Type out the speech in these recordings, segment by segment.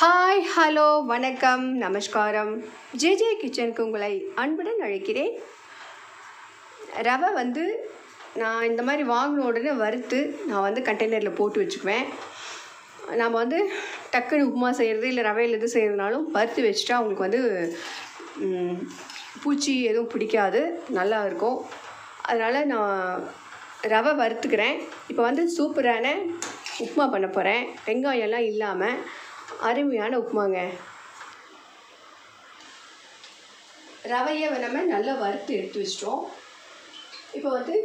hi hello வணக்கம் நமஸ்காரம் JJ கிச்சனுக்கு உங்களை அன்புடன் அழைக்கிறேன் ரவை வந்து நான் இந்த மாதிரி வாங்கின உடனே வறுத்து நான் வந்து கண்டெய்னரில் போட்டு வச்சுக்குவேன் நாம் வந்து டக்குன்னு உப்புமா செய்கிறது இல்லை ரவையில் எது செய்கிறதுனாலும் வறுத்து வச்சுட்டா அவங்களுக்கு வந்து ம், பூச்சி எதுவும் பிடிக்காது நல்லா இருக்கும் அதனால் நான் ரவை வறுத்துக்கிறேன் இப்போ வந்து சூப்பரான உப்புமா பண்ண போகிறேன் வெங்காயம்லாம் இல்லாமல் அருமையான உப்புமாங்க ரவையை நம்ம நல்லா வறுத்து எடுத்து வச்சிட்டோம் இப்போ வந்து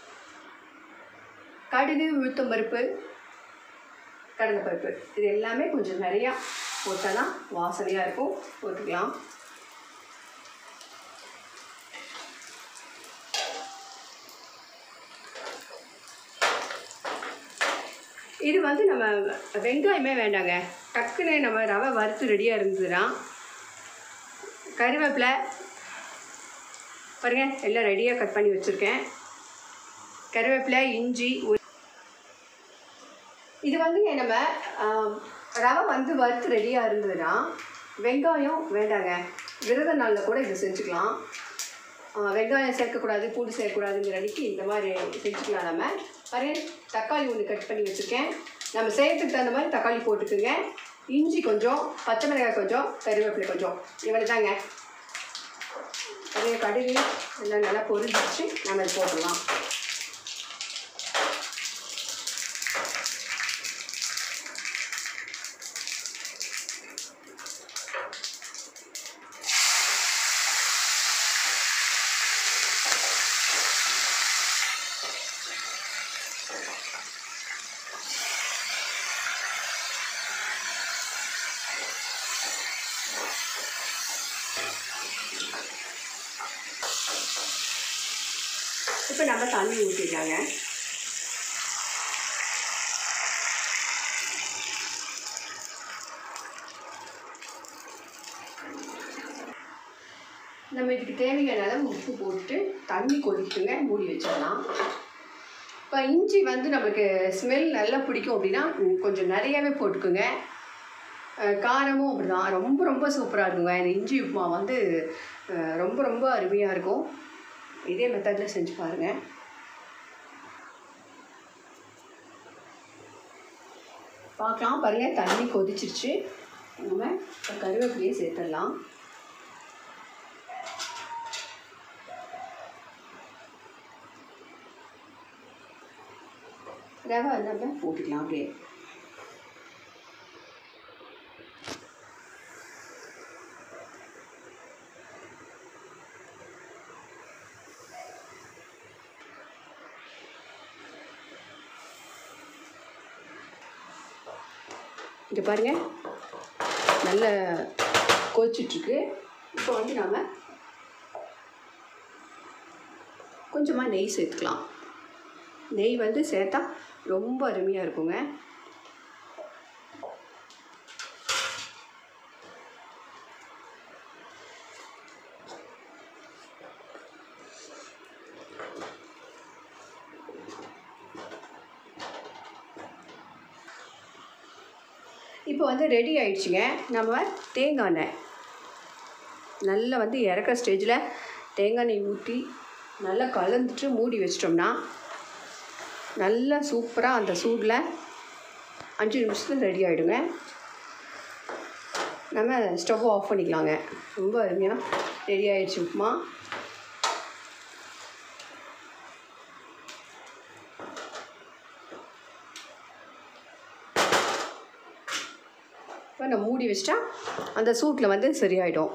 கடுகு உளுத்தம் பருப்பு கடலைப்பருப்பு இது எல்லாமே கொஞ்சம் நிறையா போட்டோன்னா வாசனையாக இருக்கும் போட்டுக்கலாம் இது வந்து நம்ம வெங்காயமே வேண்டாங்க டக்குன்னு நம்ம ரவை வறுத்து ரெடியாக இருந்ததுன்னா கருவேப்பிலை பாருங்க எல்லாம் ரெடியாக கட் பண்ணி வச்சுருக்கேன் கருவேப்பிலை இஞ்சி உ- இது வந்துங்க நம்ம ஆம், ரவை வந்து வறுத்து ரெடியாக இருந்ததுன்னா வெங்காயம் வேண்டாங்க விரத நாளில் கூட இதை செஞ்சுக்கலாம் ஆ, வெங்காயம் சேர்க்கக்கூடாது பூண்டு சேர்க்கக்கூடாதுங்கிற அன்றைக்கி இந்த மாதிரி செஞ்சுக்கலாம் நம்ம பாருங்க தக்காளி ஒன்று கட் பண்ணி வச்சுருக்கேன் நம்ம செய்யறதுக்கு தகுந்த மாதிரி தக்காளி போட்டுக்குங்க இஞ்சி கொஞ்சம் பச்சை மிளகாய் கொஞ்சம் கருவேப்பிலை கொஞ்சம் இவ்வளோ தாங்க நிறைய கடுகு எல்லாம் நல்லா பொரிஞ்சிச்சு நம்ம இது போட்டுடலாம் இப்போ நம்ம தண்ணி ஊற்றிக்கலாங்க நம்ம இதுக்கு தேவையான அளவு உப்பு போட்டு தண்ணி கொதிக்குங்க மூடி வச்சிடலாம் இப்போ இஞ்சி வந்து நமக்கு ஸ்மெல் நல்லா பிடிக்கும் அப்படின்னா ம், கொஞ்சம் நிறையாவே போட்டுக்குங்க அஹ், காரமும் அப்படிதான் ரொம்ப ரொம்ப சூப்பராக இருக்குங்க இந்த இஞ்சி உப்புமா வந்து அஹ், ரொம்ப ரொம்ப அருமையாக இருக்கும் இதே மெத்தடில் செஞ்சு பாருங்கள் பார்க்கலாம் பாருங்கள் தண்ணி கொதிச்சிருச்சு நம்ம இப்போ கருவேப்பிலையை சேர்த்துடலாம் ரவை நம்ம போட்டுக்கலாம் அப்படியே இங்கே பாருங்க நல்ல கொதிச்சிட்ருக்கு இப்போ வந்து நாம் கொஞ்சமாக நெய் சேர்த்துக்கலாம் நெய் வந்து சேர்த்தா ரொம்ப அருமையாக இருக்குங்க இப்போ வந்து ரெடி ஆயிடுச்சுங்க நம்ம தேங்காய் எண்ணெய் நல்லா வந்து இறக்க ஸ்டேஜில் தேங்காய் எண்ணெய் ஊற்றி நல்லா கலந்துட்டு மூடி வச்சிட்டோம்னா நல்லா சூப்பராக அந்த சூடில் அஞ்சு நிமிஷத்தில் ரெடி ஆகிடுங்க நம்ம ஸ்டவ் ஆஃப் பண்ணிக்கலாங்க ரொம்ப அருமையாக ரெடி ஆயிடுச்சு உப்புமா இப்போ நான் மூடி வச்சிட்டா அந்த சூட்டில் வந்து சரியாயிடும்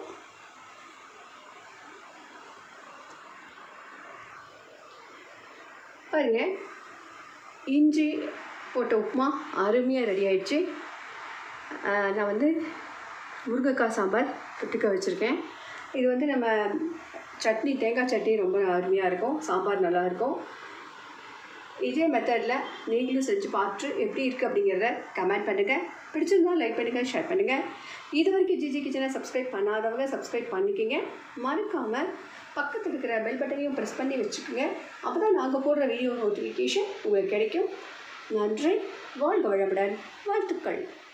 பாருங்க இஞ்சி போட்ட உப்புமா அருமையாக ரெடி ஆயிடுச்சு ஆஹ் நான் வந்து முருங்கைக்காய் சாம்பார் தொட்டுக்க வச்சுருக்கேன் இது வந்து நம்ம சட்னி தேங்காய் சட்னி ரொம்ப அருமையாக இருக்கும் சாம்பார் நல்லாயிருக்கும் இதே மெத்தடில் நீங்களும் செஞ்சு பார்த்துட்டு எப்படி இருக்குது அப்படிங்கிறத கமெண்ட் பண்ணுங்கள் பிடிச்சிருந்தா லைக் பண்ணுங்கள் ஷேர் பண்ணுங்கள் இது வரைக்கும் ஜிஜி கிச்சனை சப்ஸ்கிரைப் பண்ணாதவங்க சப்ஸ்கிரைப் பண்ணிக்கோங்க மறக்காமல் பக்கத்தில் இருக்கிற பெல் பட்டனையும் ப்ரெஸ் பண்ணி வச்சுக்கோங்க அப்போ தான் நாங்கள் போடுற வீடியோ நோட்டிஃபிகேஷன் உங்களுக்கு கிடைக்கும் நன்றி வாழ்க வளமுடன் வாழ்த்துக்கள்